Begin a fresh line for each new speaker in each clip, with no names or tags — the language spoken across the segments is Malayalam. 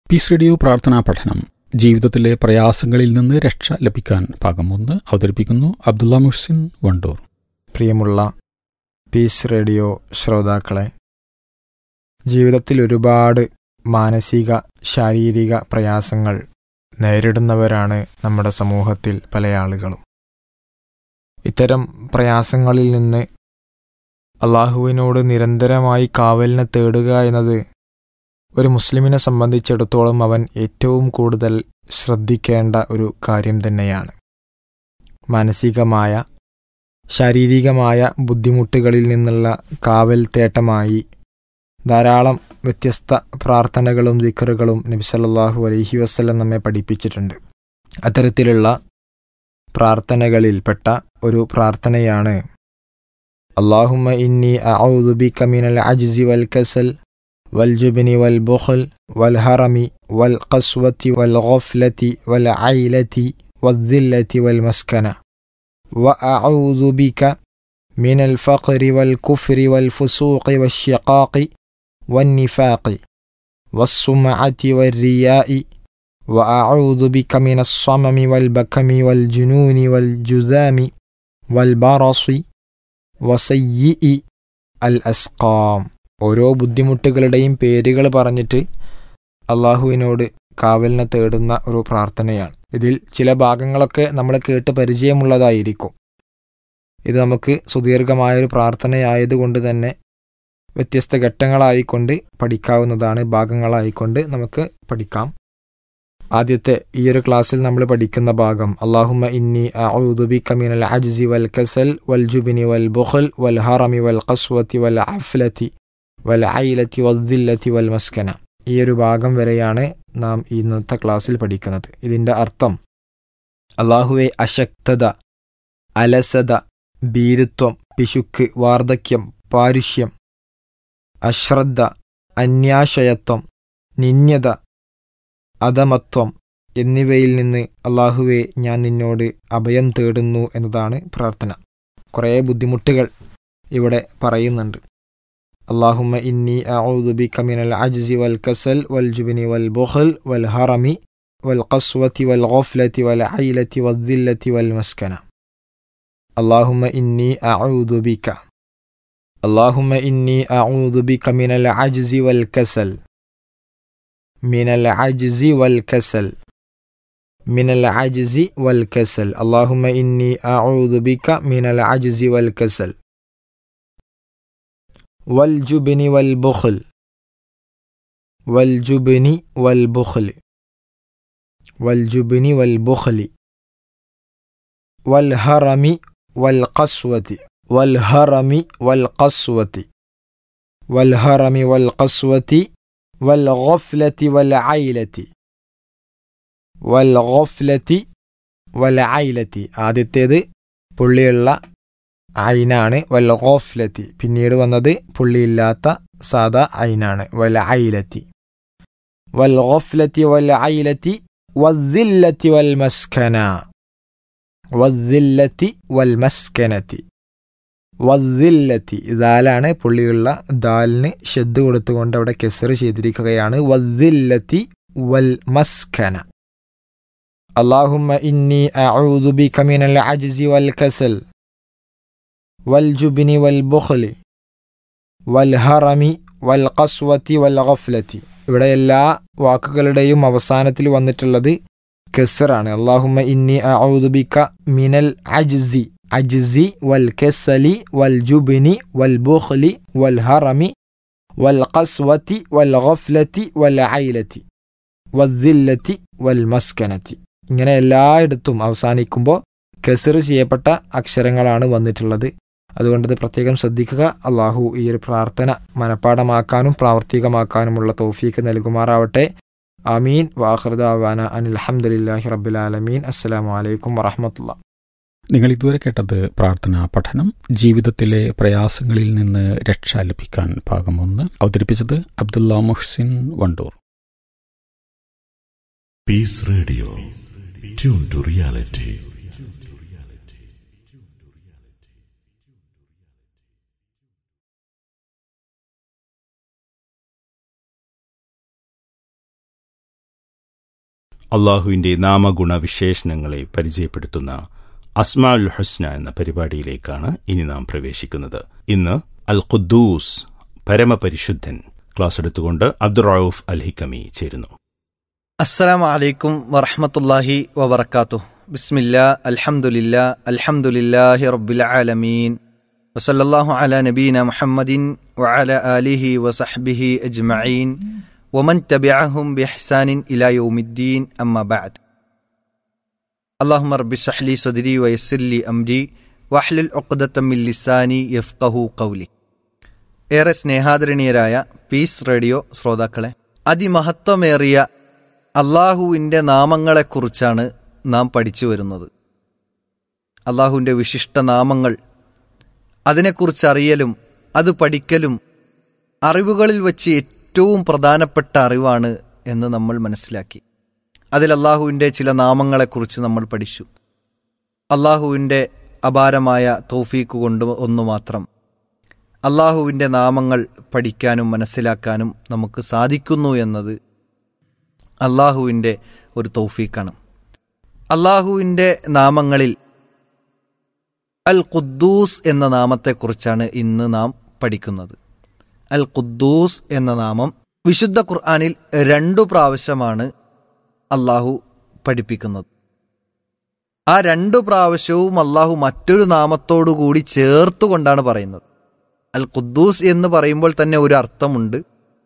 പീസ് റേഡിയോ പ്രാർത്ഥനാ പഠനം ജീവിതത്തിലെ പ്രയാസങ്ങളിൽ നിന്ന് രക്ഷ ലഭിക്കാൻ ഭാഗം ഒന്ന് അവതരിപ്പിക്കുന്നു അബ്ദുള്ള മുഹ്സിൻ വണ്ടൂർ
പ്രിയമുള്ള പീസ് റേഡിയോ ശ്രോതാക്കളെ ജീവിതത്തിൽ ഒരുപാട് മാനസിക ശാരീരിക പ്രയാസങ്ങൾ നേരിടുന്നവരാണ് നമ്മുടെ സമൂഹത്തിൽ പല ആളുകളും ഇത്തരം പ്രയാസങ്ങളിൽ നിന്ന് അള്ളാഹുവിനോട് നിരന്തരമായി കാവലിനെ തേടുക എന്നത് ഒരു മുസ്ലിമിനെ സംബന്ധിച്ചിടത്തോളം അവൻ ഏറ്റവും കൂടുതൽ ശ്രദ്ധിക്കേണ്ട ഒരു കാര്യം തന്നെയാണ് മാനസികമായ ശാരീരികമായ ബുദ്ധിമുട്ടുകളിൽ നിന്നുള്ള കാവൽ തേട്ടമായി ധാരാളം വ്യത്യസ്ത പ്രാർത്ഥനകളും ദിക്കറുകളും നബി സല്ലല്ലാഹു അലൈഹി വസല്ലം നമ്മെ പഠിപ്പിച്ചിട്ടുണ്ട് അത്തരത്തിലുള്ള പ്രാർത്ഥനകളിൽപ്പെട്ട ഒരു പ്രാർത്ഥനയാണ് അള്ളാഹുമ്മ ഇന്നി അഊദു ബിക മിനൽ അജ്സി വൽ കസൽ വൽ ജുബ്നി വൽ ബുഖൽ വൽ ഹറമി വൽ ഖസ്വതി വൽ ഗഫ്ലതി വൽ ഐലതി والذلة والمسكنة وأعوذ بك من الفقر والكفر والفسوق والشقاق والنفاق والسمعة والرياء وأعوذ بك من الصمم والبكم والجنون والجذام والبرص وسيء الأسقام ഓരോ ബുദ്ധിമുട്ടുകളുടെയും പേരുകൾ പറഞ്ഞിട്ട് അള്ളാഹുവിനോട് കാവലിനെ തേടുന്ന ഒരു പ്രാർത്ഥനയാണ് ഇതിൽ ചില ഭാഗങ്ങളൊക്കെ നമ്മൾ കേട്ട് പരിചയമുള്ളതായിരിക്കും ഇത് നമുക്ക് സുദീർഘമായൊരു പ്രാർത്ഥനയായതുകൊണ്ട് തന്നെ വ്യത്യസ്ത ഘട്ടങ്ങളായിക്കൊണ്ട് പഠിക്കാവുന്നതാണ് ഭാഗങ്ങളായിക്കൊണ്ട് നമുക്ക് പഠിക്കാം ആദ്യത്തെ ഈ ഒരു ക്ലാസ്സിൽ നമ്മൾ പഠിക്കുന്ന ഭാഗം അള്ളാഹുമ്മ ഇന്നി അഊദുബി കമീനൽ അജ്സി വൽ കസൽ വൽ ജുബിനി വൽ ബുഖൽ വൽ ഹറമി വൽ ഖസ്വത്തി വൽ അഫ്ലത്തി വൽ ഐലത്തി വദ്ദില്ലത്തി വൽ മസ്കന ഈ ഒരു ഭാഗം വരെയാണ് നാം ഇന്നത്തെ ക്ലാസ്സിൽ പഠിക്കുന്നത് ഇതിൻ്റെ അർത്ഥം അള്ളാഹുവെ അശക്തത അലസത ഭീരുത്വം പിശുക്ക് വാർദ്ധക്യം പാരുഷ്യം അശ്രദ്ധ അന്യാശയത്വം നിന്യത അധമത്വം എന്നിവയിൽ നിന്ന് അള്ളാഹുവെ ഞാൻ നിന്നോട് അഭയം തേടുന്നു എന്നതാണ് പ്രാർത്ഥന കുറേ ബുദ്ധിമുട്ടുകൾ ഇവിടെ പറയുന്നുണ്ട് അള്ളാഹുമ്മ ഇന്നി അഊദു ബിക മിനൽ അജ്സി വൽ കസൽ വൽ ജുബ്നി വൽ ബുഖൽ വൽ ഹറമി വൽ ഖസ്വതി വൽ ഗഫ്ലതി വൽ ഐലതി വദ്ദില്ലതി വൽ മസ്കന അള്ളാഹുമ്മ ഇന്നി അഊദു ബിക اللهم إني أعوذ بك من العجز والكسل من العجز والكسل من العجز والكسل اللهم إني أعوذ بك من العجز والكسل والجبن والبخل والجبن والبخل والجبن والبخل والهرم والقسوة والهرم والقسوة والهرم والقسوة والغفلة والعيلة والغفلة والعيلة ആദ്യത്തേത് പുള്ളിയുള്ള ഐനാണ് വൽ ഗോഫ്ലത്തി പിന്നീട് വന്നത് പുള്ളിയില്ലാത്ത സാദാ ഐനാണ് വൽ ഐലത്തി വൽ ഗോഫ്ലത്തി വൽ ഐലത്തി വദ്ദില്ലത്തി വൽ മസ്കന വദ്ദില്ലത്തി വൽ മസ്കനത്തി വദ്ദില്ലത്തി ദാലാണ് പുള്ളിയുള്ള ദാലിന് ഷെദ് കൊടുത്തുകൊണ്ട് അവിടെ കെസർ ചെയ്തിരിക്കുകയാണ് വദ്ദില്ലത്തി വൽ മസ്കന اللهم إني أعوذ بك من العجز والكسل والجبن والبخل والهرم والقسوة والغفلة ഇവിടെ എല്ലാ വാക്കുകളുടെയും അവസാനത്തിൽ വന്നിട്ടുള്ളത് കെസറാണ് അള്ളാഹുമ്മ ഇന്നി അഊദുബിക മിനൽ അജ്സി അജ്സി വൽ കെസലി വൽ ജുബിനി വൽ ബുഖ്ലി വൽ ഹറമി വൽ ഖസ്വതി വൽ ഗഫ്ലതി വൽ ഐലതി വദ്ദില്ലതി വൽ മസ്കനതി ഇങ്ങനെ എല്ലായിടത്തും അവസാനിക്കുമ്പോൾ കെസർ ചെയ്യപ്പെട്ട അക്ഷരങ്ങളാണ് വന്നിട്ടുള്ളത് അതുകൊണ്ടത് പ്രത്യേകം ശ്രദ്ധിക്കുക അള്ളാഹു ഈ ഒരു പ്രാർത്ഥന മനഃപ്പാടമാക്കാനും പ്രാവർത്തികമാക്കാനുമുള്ള തൗഫീക്ക് നൽകുമാറാവട്ടെ ആമീൻ വാഹൃദാവാന അനിൽ അഹമ്മദില്ലാഹി റബ്ബുലാലമീൻ അസ്സലാമു അലൈക്കും വറഹമത്തുള്ള
നിങ്ങൾ ഇതുവരെ കേട്ടത് പ്രാർത്ഥനാ പഠനം ജീവിതത്തിലെ പ്രയാസങ്ങളിൽ നിന്ന് രക്ഷ ലഭിക്കാൻ ഭാഗം ഒന്ന് അവതരിപ്പിച്ചത് Abdulla Muhsin Wandoor
Peace Radio. Tune to reality.
അള്ളാഹുവിൻ്റെ നാമഗുണ വിശേഷണങ്ങളെ പരിചയപ്പെടുത്തുന്ന അസ്മാഉൽ ഹുസ്ന എന്ന പരിപാടിയിലേക്കാണ് ഇനി നാം പ്രവേശിക്കുന്നത് ഇന്ന് അൽ ഖുദ്ദൂസ് പരമപരിശുദ്ധൻ ക്ലാസ് എടുത്തുകൊണ്ട് അബ്ദുറൌഫ് അൽ ഹിക്കമി ചേരുന്നു
അസ്സലാമു അലൈക്കും വറഹ്മത്തുള്ളാഹി വബറകാതുഹു ബിസ്മില്ലാ അൽഹംദുലില്ലാ അൽഹംദുലില്ലാഹി റബ്ബിൽ ആലമീൻ വസല്ലല്ലാഹു അലാ നബീന മുഹമ്മദിൻ വഅല ആലിഹി വസഹ്ബിഹി അജ്മഈൻ വമൻ തബിഅഹും ബിഇഹ്സാനിൻ ഇലാ യൗമിദ്ദീൻ അമ്മാ ബഅദ് اللهم رب اشرح لي صدري ويسر لي أمري واحلل عقدة من لساني يفقهوا قولي ഏറെ സ്നേഹാദരണീയരായ പീസ് റേഡിയോ ശ്രോതാക്കളെ അതിമഹത്വമേറിയ അള്ളാഹുവിൻ്റെ നാമങ്ങളെക്കുറിച്ചാണ് നാം പഠിച്ചു വരുന്നത് അള്ളാഹുവിൻ്റെ വിശിഷ്ട നാമങ്ങൾ അതിനെക്കുറിച്ച് അറിയലും അത് പഠിക്കലും അറിവുകളിൽ വച്ച് ഏറ്റവും പ്രധാനപ്പെട്ട അറിവാണ് എന്ന് നമ്മൾ മനസ്സിലാക്കി അതിൽ അള്ളാഹുവിൻ്റെ ചില നാമങ്ങളെക്കുറിച്ച് നമ്മൾ പഠിച്ചു അള്ളാഹുവിൻ്റെ അപാരമായ തൗഫീക്ക് കൊണ്ട് ഒന്നു മാത്രം അള്ളാഹുവിൻ്റെ നാമങ്ങൾ പഠിക്കാനും മനസ്സിലാക്കാനും നമുക്ക് സാധിക്കുന്നു എന്നത് അള്ളാഹുവിൻ്റെ ഒരു തൗഫീക്കാണ് അള്ളാഹുവിൻ്റെ നാമങ്ങളിൽ അൽ ഖുദ്ദൂസ് എന്ന നാമത്തെക്കുറിച്ചാണ് ഇന്ന് നാം പഠിക്കുന്നത് അൽ ഖുദ്ദൂസ് എന്ന നാമം വിശുദ്ധ ഖുർആാനിൽ രണ്ടു പ്രാവശ്യമാണ് അള്ളാഹു പഠിപ്പിക്കുന്നത് ആ രണ്ടു പ്രാവശ്യവും അള്ളാഹു മറ്റൊരു നാമത്തോടു കൂടി ചേർത്തുകൊണ്ടാണ് പറയുന്നത് അൽ ഖുദ്ദൂസ് എന്ന് പറയുമ്പോൾ തന്നെ ഒരു അർത്ഥമുണ്ട്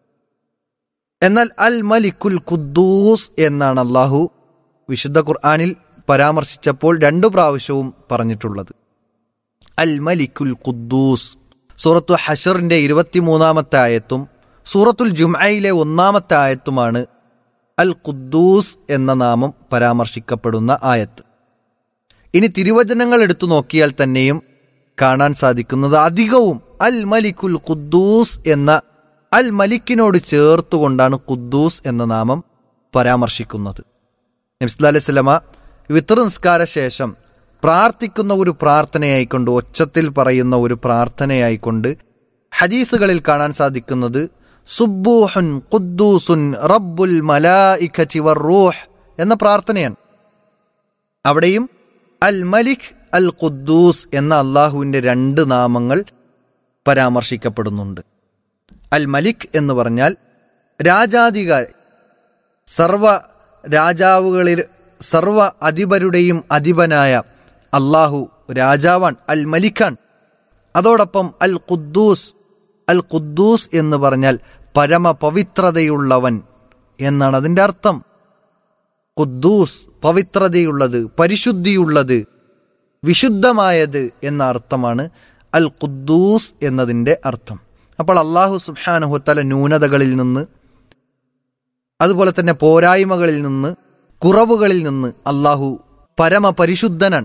എന്നാൽ അൽ മലിക്കുൽ ഖുദ്ദൂസ് എന്നാണ് അള്ളാഹു വിശുദ്ധ ഖുർആാനിൽ പരാമർശിച്ചപ്പോൾ രണ്ടു പ്രാവശ്യവും പറഞ്ഞിട്ടുള്ളത് അൽ മലിക്കുൽ ഖുദ്ദൂസ് സൂറത്തു ഹഷറിന്റെ ഇരുപത്തിമൂന്നാമത്തെ ആയത്തും സൂറത്തുൽ ജുംഅയിലെ ഒന്നാമത്തെ ആയത്തുമാണ് അൽ ഖുദ്ദൂസ് എന്ന നാമം പരാമർശിക്കപ്പെടുന്ന ആയത്ത് ഇനി തിരുവചനങ്ങൾ എടുത്തു നോക്കിയാൽ തന്നെയും കാണാൻ സാധിക്കുന്നത് അധികവും അൽ മലിക്കുൽ ഖുദ്ദൂസ് എന്ന അൽ മലിക്കിനോട് ചേർത്തുകൊണ്ടാണ് ഖുദ്ദൂസ് എന്ന നാമം പരാമർശിക്കുന്നത് നബ്സ്ല അലൈഹി സ്വലമ വിത്ര നിസ്കാര ശേഷം പ്രാർത്ഥിക്കുന്ന ഒരു പ്രാർത്ഥനയായിക്കൊണ്ട് ഒച്ചത്തിൽ പറയുന്ന ഒരു പ്രാർത്ഥനയായിക്കൊണ്ട് ഹദീസുകളിൽ കാണാൻ സാധിക്കുന്നത് സുബ്ബൂഹുൻ ഖുദ്ദൂസുൻ റബ്ബുൽ മലായിഖതി വറൂഹ് എന്ന പ്രാർത്ഥനയാണ് അവിടെയും അൽ മലിക് അൽ ഖുദ്ദൂസ് എന്ന അള്ളാഹുവിൻ്റെ രണ്ട് നാമങ്ങൾ പരാമർശിക്കപ്പെടുന്നുണ്ട് അൽ മലിക് എന്ന് പറഞ്ഞാൽ രാജാധികാരി സർവ രാജാവുകളിൽ സർവ അധിപരുടെയും അധിപനായ അള്ളാഹു രാജാവാൻ അൽ മലിഖാൻ അതോടൊപ്പം അൽ ഖുദ്ദൂസ് അൽ ഖുദ്ദൂസ് എന്ന് പറഞ്ഞാൽ പരമ പവിത്രതയുള്ളവൻ എന്നാണ് അതിൻ്റെ അർത്ഥം ഖുദ്ദൂസ് പവിത്രതയുള്ളത് പരിശുദ്ധിയുള്ളത് വിശുദ്ധമായത് എന്ന അർത്ഥമാണ് അൽ ഖുദ്ദൂസ് എന്നതിൻ്റെ അർത്ഥം അപ്പോൾ അള്ളാഹു സുബാനഹുത്തല ന്യൂനതകളിൽ നിന്ന് അതുപോലെ തന്നെ പോരായ്മകളിൽ നിന്ന് കുറവുകളിൽ നിന്ന് അള്ളാഹു പരമപരിശുദ്ധനാണ്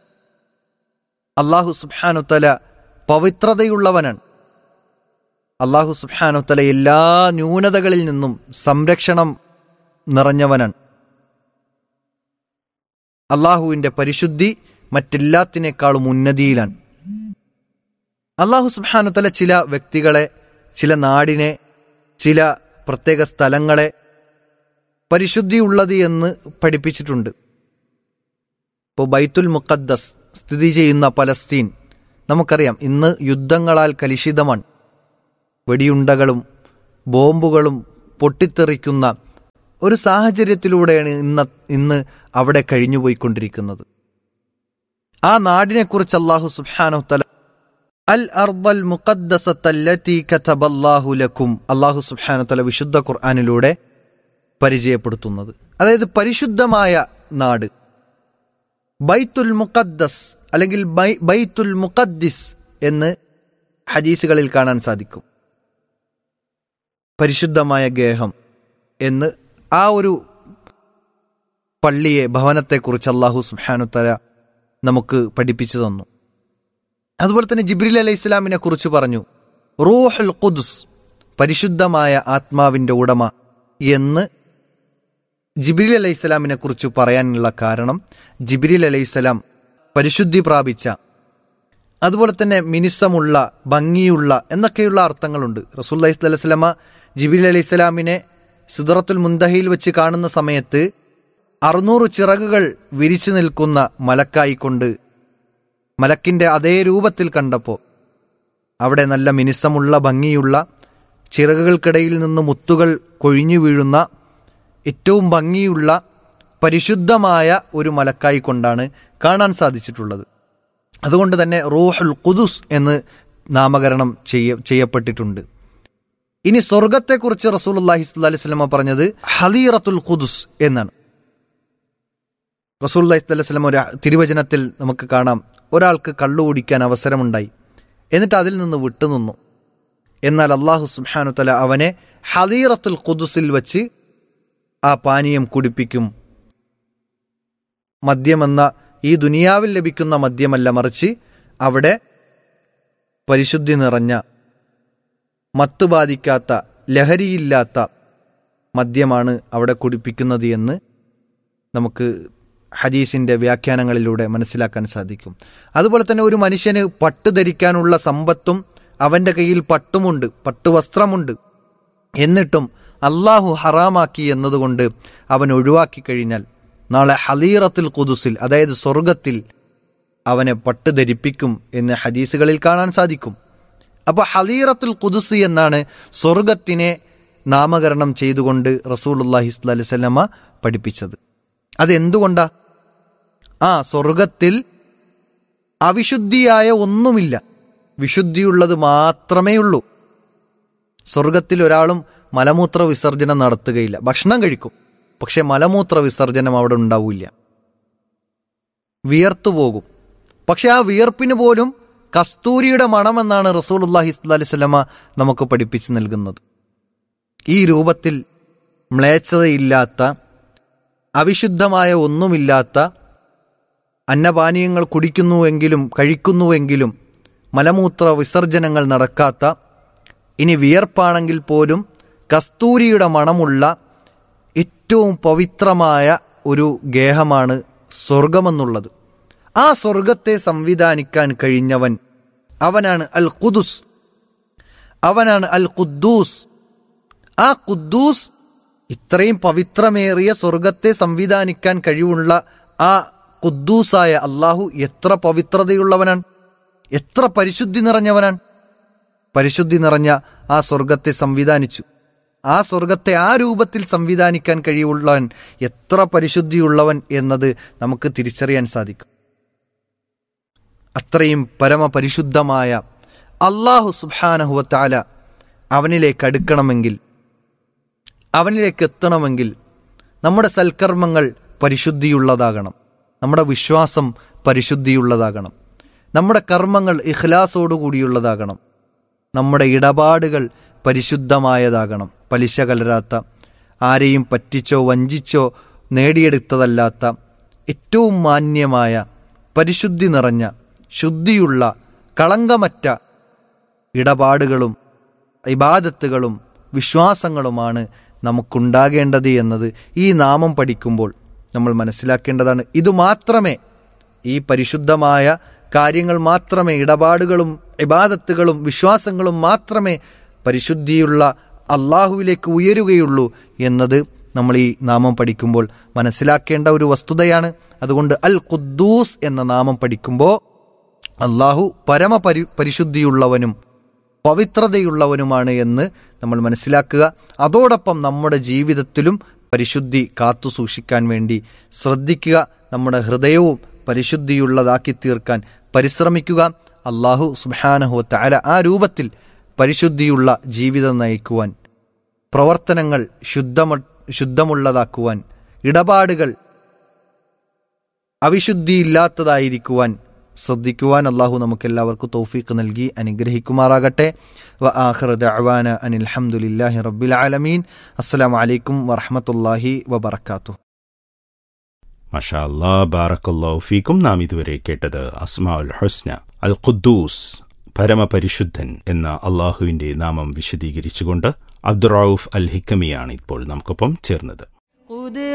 അള്ളാഹു സുബാനുത്തല പവിത്രതയുള്ളവനാണ് അള്ളാഹു സുബാനുത്തല എല്ലാ ന്യൂനതകളിൽ നിന്നും സംരക്ഷണം നിറഞ്ഞവനാണ് അള്ളാഹുവിൻ്റെ പരിശുദ്ധി മറ്റെല്ലാത്തിനേക്കാളും ഉന്നതിയിലാണ് അള്ളാഹു സുബാനുത്തല ചില വ്യക്തികളെ ചില നാടിനെ ചില പ്രത്യേക സ്ഥലങ്ങളെ പരിശുദ്ധിയുള്ളത് എന്ന് പഠിപ്പിച്ചിട്ടുണ്ട് ഇപ്പോൾ ബൈത്തുൽ മുഖദ്ദസ് സ്ഥിതി ചെയ്യുന്ന പലസ്തീൻ നമുക്കറിയാം ഇന്ന് യുദ്ധങ്ങളാൽ കലുഷിതമാണ് വെടിയുണ്ടകളും ബോംബുകളും പൊട്ടിത്തെറിക്കുന്ന ഒരു സാഹചര്യത്തിലൂടെയാണ് ഇന്ന് ഇന്ന് അവിടെ കഴിഞ്ഞുപോയിക്കൊണ്ടിരിക്കുന്നത് ആ നാടിനെക്കുറിച്ച് അള്ളാഹു സുബ്ഹാനഹു അൽ അർബൽ മുഖദ്ദസത്തല്ലത്തി കതബല്ലാഹു ലക്കും അള്ളാഹു സുബ്ഹാനഹു തല വിശുദ്ധ ഖുർആാനിലൂടെ പരിചയപ്പെടുത്തുന്നത് അതായത് പരിശുദ്ധമായ നാട് ബൈത്തുൽ മുഖദ്ദസ് അല്ലെങ്കിൽ ബൈ ബൈത്തുൽ മുഖദ്ദിസ് എന്ന് ഹദീസുകളിൽ കാണാൻ സാധിക്കും പരിശുദ്ധമായ ഗേഹം എന്ന് ആ ഒരു പള്ളിയെ ഭവനത്തെക്കുറിച്ച് അള്ളാഹു സുബ്ഹാനുത്തല നമുക്ക് പഠിപ്പിച്ചു തന്നു അതുപോലെ തന്നെ ജിബ്രിൽ അലൈഹി ഇസ്ലാമിനെ കുറിച്ച് പറഞ്ഞു റൂഹുൽ ഖുദ്സ് പരിശുദ്ധമായ ആത്മാവിൻ്റെ ഉടമ എന്ന് ജിബ്രിൽ അലൈഹി ഇസ്ലാമിനെ കുറിച്ച് പറയാനുള്ള കാരണം ജിബ്രിൽ അലൈഹി ഇസ്ലാം പരിശുദ്ധി പ്രാപിച്ച അതുപോലെ തന്നെ മിനുസമുള്ള ഭംഗിയുള്ള എന്നൊക്കെയുള്ള അർത്ഥങ്ങളുണ്ട് റസൂല്ലി സ്വലമ ജിബിൽ അലൈഹി സ്വലാമിനെ സിദറത്തുൽ മുന്തഹയിൽ വെച്ച് കാണുന്ന സമയത്ത് അറുന്നൂറ് ചിറകുകൾ വിരിച്ചു നിൽക്കുന്ന മലക്കായിക്കൊണ്ട് മലക്കിന്റെ അതേ രൂപത്തിൽ കണ്ടപ്പോൾ അവിടെ നല്ല മിനുസമുള്ള ഭംഗിയുള്ള ചിറകുകൾക്കിടയിൽ നിന്ന് മുത്തുകൾ കൊഴിഞ്ഞു വീഴുന്ന ഏറ്റവും ഭംഗിയുള്ള പരിശുദ്ധമായ ഒരു മലക്കായി കൊണ്ടാണ് കാണാൻ സാധിച്ചിട്ടുള്ളത് അതുകൊണ്ട് തന്നെ റൂഹുൽ ഖുദുസ് എന്ന് നാമകരണം ചെയ്യ ചെയ്യപ്പെട്ടിട്ടുണ്ട് ഇനി സ്വർഗത്തെക്കുറിച്ച് റസൂലുള്ളാഹി സ്വല്ലല്ലാഹി അലൈഹി വസല്ലമ പറഞ്ഞത് ഹദീറത്തുൽ ഖുദുസ് എന്നാണ് റസൂലുള്ളാഹി സ്വല്ലല്ലാഹി അലൈഹി വസല്ലമ ഒരു തിരുവചനത്തിൽ നമുക്ക് കാണാം ഒരാൾക്ക് കള്ളു കുടിക്കാൻ അവസരമുണ്ടായി എന്നിട്ട് അതിൽ നിന്ന് വിട്ടുനിന്നു എന്നാൽ അള്ളാഹു സുബ്ഹാനു തല അവനെ ഹദീറത്തുൽ ഖുദുസിൽ വച്ച് ആ പാനീയം കുടിപ്പിക്കും മദ്യമെന്ന ഈ ദുനിയാവിൽ ലഭിക്കുന്ന മദ്യമല്ല മറിച്ച് അവിടെ പരിശുദ്ധി നിറഞ്ഞ മത്ത് ബാധിക്കാത്ത ലഹരിയില്ലാത്ത മദ്യമാണ് അവിടെ കുടിപ്പിക്കുന്നത് എന്ന് നമുക്ക് ഹദീസിന്റെ വ്യാഖ്യാനങ്ങളിലൂടെ മനസ്സിലാക്കാൻ സാധിക്കും അതുപോലെ തന്നെ ഒരു മനുഷ്യന് പട്ട് ധരിക്കാനുള്ള സമ്പത്തും അവന്റെ കയ്യിൽ പട്ടുമുണ്ട് പട്ടുവസ്ത്രമുണ്ട് എന്നിട്ടും അള്ളാഹു ഹറാമാക്കി എന്നതുകൊണ്ട് അവൻ ഒഴിവാക്കി കഴിഞ്ഞാൽ നാളെ ഹലീറത്തുൽ കുദുസിൽ അതായത് സ്വർഗത്തിൽ അവനെ പട്ട് ധരിപ്പിക്കും എന്ന് ഹദീസുകളിൽ കാണാൻ സാധിക്കും അപ്പോൾ ഹലീറത്തുൽ കുദുസ് എന്നാണ് സ്വർഗത്തിനെ നാമകരണം ചെയ്തുകൊണ്ട് റസൂലുല്ലാഹി സ്വല്ലല്ലാഹി അലൈഹി വസല്ലമ പഠിപ്പിച്ചത് അതെന്തുകൊണ്ടാ ആ സ്വർഗത്തിൽ അവിശുദ്ധിയായ ഒന്നുമില്ല വിശുദ്ധിയുള്ളത് മാത്രമേ ഉള്ളൂ സ്വർഗത്തിൽ ഒരാളും മലമൂത്ര വിസർജനം നടത്തുകയില്ല ഭക്ഷണം കഴിക്കും പക്ഷെ മലമൂത്ര വിസർജനം അവിടെ ഉണ്ടാവില്ല വിയർത്തു പോകും പക്ഷെ ആ വിയർപ്പിന് പോലും കസ്തൂരിയുടെ മണമെന്നാണ് റസൂലുല്ലാഹി സ്വല്ലല്ലാഹി അലൈഹി വസല്ലമ നമുക്ക് പഠിപ്പിച്ചു നൽകുന്നത് ഈ രൂപത്തിൽ മ്ലേച്ഛതയില്ലാത്ത അവിശുദ്ധമായ ഒന്നുമില്ലാത്ത അന്നപാനീയങ്ങൾ കുടിക്കുന്നുവെങ്കിലും കഴിക്കുന്നുവെങ്കിലും മലമൂത്ര വിസർജനങ്ങൾ നടക്കാത്ത ഇനി വിയർപ്പാണെങ്കിൽ പോലും കസ്തൂരിയുടെ മണമുള്ള ഏറ്റവും പവിത്രമായ ഒരു ഗേഹമാണ് സ്വർഗമെന്നുള്ളത് ആ സ്വർഗത്തെ സംവിധാനിക്കാൻ കഴിഞ്ഞവൻ അവനാണ് അൽ ഖുദുസ് അവനാണ് അൽ ഖുദ്ദൂസ് ആ ഖുദ്ദൂസ് ഇത്രയും പവിത്രമേറിയ സ്വർഗത്തെ സംവിധാനിക്കാൻ കഴിവുള്ള ആ ഖുദ്ദൂസായ അള്ളാഹു എത്ര പവിത്രതയുള്ളവനാണ് എത്ര പരിശുദ്ധി നിറഞ്ഞവനാണ് പരിശുദ്ധി നിറഞ്ഞ ആ സ്വർഗത്തെ സംവിധാനിച്ചു ആ സ്വർഗത്തെ ആ രൂപത്തിൽ സംവിധാനിക്കാൻ കഴിവുള്ളവൻ എത്ര പരിശുദ്ധിയുള്ളവൻ എന്നത് നമുക്ക് തിരിച്ചറിയാൻ സാധിക്കും അത്രയും പരമപരിശുദ്ധമായ അള്ളാഹു സുബാനഹുവത്താല അവനിലേക്ക് അടുക്കണമെങ്കിൽ അവനിലേക്ക് എത്തണമെങ്കിൽ നമ്മുടെ സൽക്കർമ്മങ്ങൾ പരിശുദ്ധിയുള്ളതാകണം നമ്മുടെ വിശ്വാസം പരിശുദ്ധിയുള്ളതാകണം നമ്മുടെ കർമ്മങ്ങൾ ഇഖ്ലാസോടുകൂടിയുള്ളതാകണം നമ്മുടെ ഇടപാടുകൾ പരിശുദ്ധമായതാകണം പലിശ കലരാത്ത ആരെയും പറ്റിച്ചോ വഞ്ചിച്ചോ നേടിയെടുത്തതല്ലാത്ത ഏറ്റവും മാന്യമായ പരിശുദ്ധി നിറഞ്ഞ ശുദ്ധിയുള്ള കളങ്കമറ്റ ഇടപാടുകളും ഇബാദത്തുകളും വിശ്വാസങ്ങളുമാണ് നമുക്കുണ്ടാകേണ്ടത് എന്നത് ഈ നാമം പഠിക്കുമ്പോൾ നമ്മൾ മനസ്സിലാക്കേണ്ടതാണ് ഇതുമാത്രമേ ഈ പരിശുദ്ധമായ കാര്യങ്ങൾ മാത്രമേ ഇടപാടുകളും ഇബാദത്തുകളും വിശ്വാസങ്ങളും മാത്രമേ പരിശുദ്ധിയുള്ള അള്ളാഹുവിലേക്ക് ഉയരുകയുള്ളൂ എന്നത് നമ്മൾ ഈ നാമം പഠിക്കുമ്പോൾ മനസ്സിലാക്കേണ്ട ഒരു വസ്തുതയാണ് അതുകൊണ്ട് അൽ ഖുദ്ദൂസ് എന്ന നാമം പഠിക്കുമ്പോൾ അള്ളാഹു പരമപരി പരിശുദ്ധിയുള്ളവനും പവിത്രതയുള്ളവനുമാണ് എന്ന് നമ്മൾ മനസ്സിലാക്കുക അതോടൊപ്പം നമ്മുടെ ജീവിതത്തിലും പരിശുദ്ധി കാത്തു സൂക്ഷിക്കാൻ വേണ്ടി ശ്രദ്ധിക്കുക നമ്മുടെ ഹൃദയവും പരിശുദ്ധിയുള്ളതാക്കി തീർക്കാൻ പരിശ്രമിക്കുക അള്ളാഹു സുബാനഹു തല ആ രൂപത്തിൽ പരിശുദ്ധിയുള്ള ജീവിതം നയിക്കുവാൻ പ്രവർത്തനങ്ങൾ ശുദ്ധമ ശുദ്ധമുള്ളതാക്കുവാൻ ഇടപാടുകൾ അവിശുദ്ധിയില്ലാത്തതായിരിക്കുവാൻ ശ്രദ്ധിക്കുവാൻ അള്ളാഹു നമുക്കെല്ലാവർക്കും തൗഫീഖ് നൽകി അനുഗ്രഹിക്കുമാറാകട്ടെ വ ആഖിറ ദഅവാന അനിൽ ഹംദുലില്ലാഹി റബ്ബിൽ ആലമീൻ അസ്സലാമു അലൈക്കും വറഹ്മത്തുള്ളാഹി വബറകാതുഹു
മഷാ അല്ലാ ബാറക്കല്ലാഹു ഫീക്കും നാം ഇതുവരെ കേട്ടത് അസ്മാ ഉൽ ഹുസ്ന അൽ ഖുദ്ദൂസ് പരമപരിശുദ്ധൻ എന്ന അള്ളാഹുവിന്റെ നാമം വിശദീകരിച്ചുകൊണ്ട് അബ്ദുറൌഫ് അൽ ഹിക്കമിയാണ് ഇപ്പോൾ നമുക്കൊപ്പം ചേർന്നത്